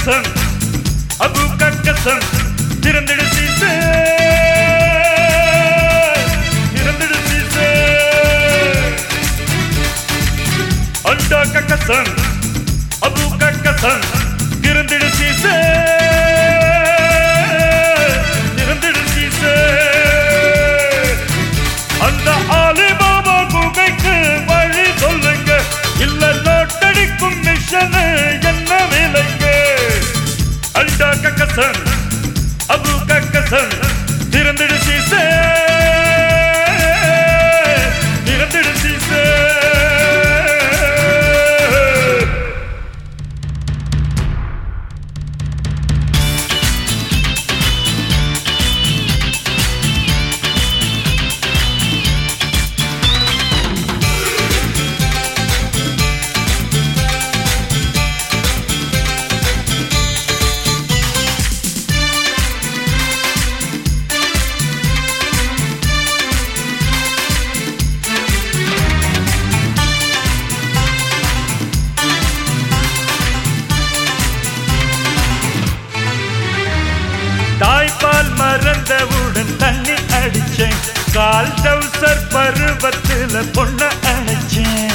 கசன் அபு கக்கசன் திறந்திடு சீசே திறந்திடு சீசே அண்டா கக்கசன் அபு கக்கசன் திறந்திடு சீசே திறந்திடு சீசே அந்த ஆலிபாபா குகைக்கு வழி சொல்லுங்க இல்ல நோட்டடிக்கும் மிஷன் என்ன விலைங்க அண்டா கக்கசன் அபு கக்கசன் திறந்திடு சீசே திறந்திடு சீசே தாய்ப்பால் மறந்தவுடன் தண்ணி அடிச்சேன் கால் டவுசர் பருவத்துல பொண்ண அணைச்சேன்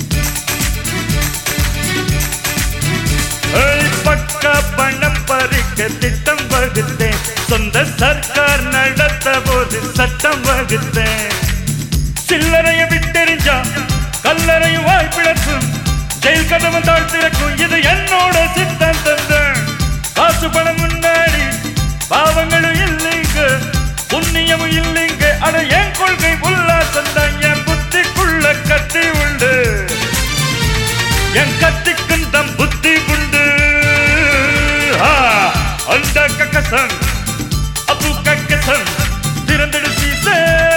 ஏய், பக்கா பணம் பறிக்க திட்டம் வகுத்தேன் சொந்த சர்க்கார் நடத்த போது சட்டம் வகுத்தேன் சில்லறைய விட்டெறிஞ்சா கல்லறையும் வாய்ப்பிழக்கும் ஜெயில் கதவு தாழ்த்திறக்கும் இது என்னோட சித்தாந்தம் காசு பணம் முன்னாடி பாவங்களும் இல்லைங்க புண்ணியமும் இல்லைங்க அட என் கொள்கை உல்லாசம் தான் என் புத்திக்குள்ள கத்தி உண்டு என் கத்திக்கும் தம் புத்தி உண்டு ஆ, அந்த கக்கசன் அபு கக்கசன் திறந்திடு சீசே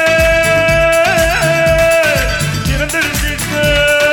திறந்திடு சீசே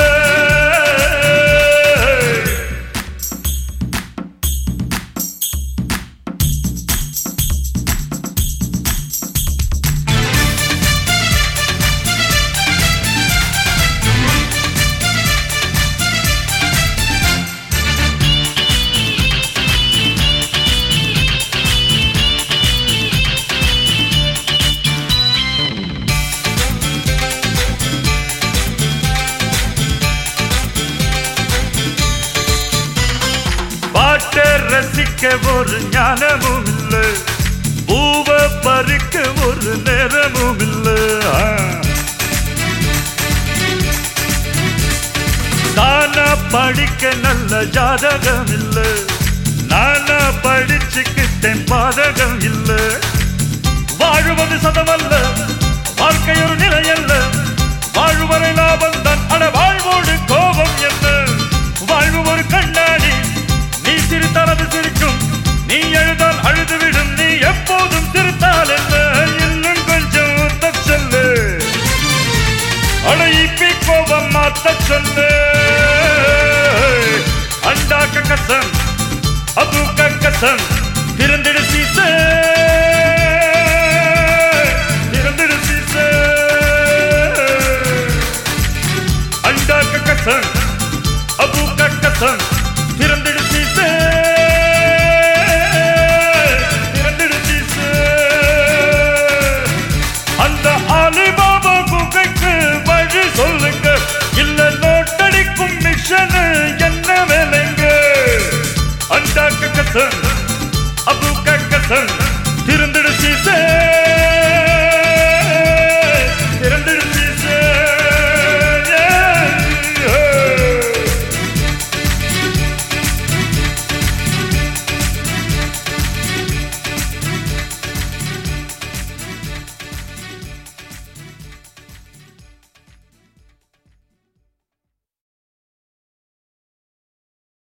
பாட்டை ரசிக்க ஒரு ஞானமும் இல்ல பூவ பறிக்க ஒரு நேரமும் இல்ல ஆ. தானா படிக்க நல்ல ஜாதகம் இல்ல நானா படிச்சுக்கிட்டேன் பாதகம் இல்ல வாழுவது சதமல்ல வாழ்க்கை ஒரு நிலை அல்ல வாழ்வரை லாபம் தான் அட வாழ்வோடு கோபம் என்ன வாழ்வு ஒரு கண்ணாடி நீ சிரித்தால் அது சிரிக்கும் நீ எழுதால் அழுதுவிடும் நீ எப்போதும் சிரித்தால் என்ன இன்னும் கொஞ்சம் ஊத்த சொல்லு அட இப்பி கோபம் மாத்த சொல்லு அண்டா கக்கசன் அபு கக்கசன் திறந்திடு சீசே திறந்திடு சீசே அண்டா கக்கசன் அபு கக்கசன் திறந்திடு சீசே திறந்திடு சீசே அந்த அலிபாபா குகைக்கு வழி சொல்லுங்க இல்ல நோட்டடிக்கும் மிஷன் என்ன வேலைங்க அண்டா கக்கசன் அபு கக்கசன் திறந்திடு சீசே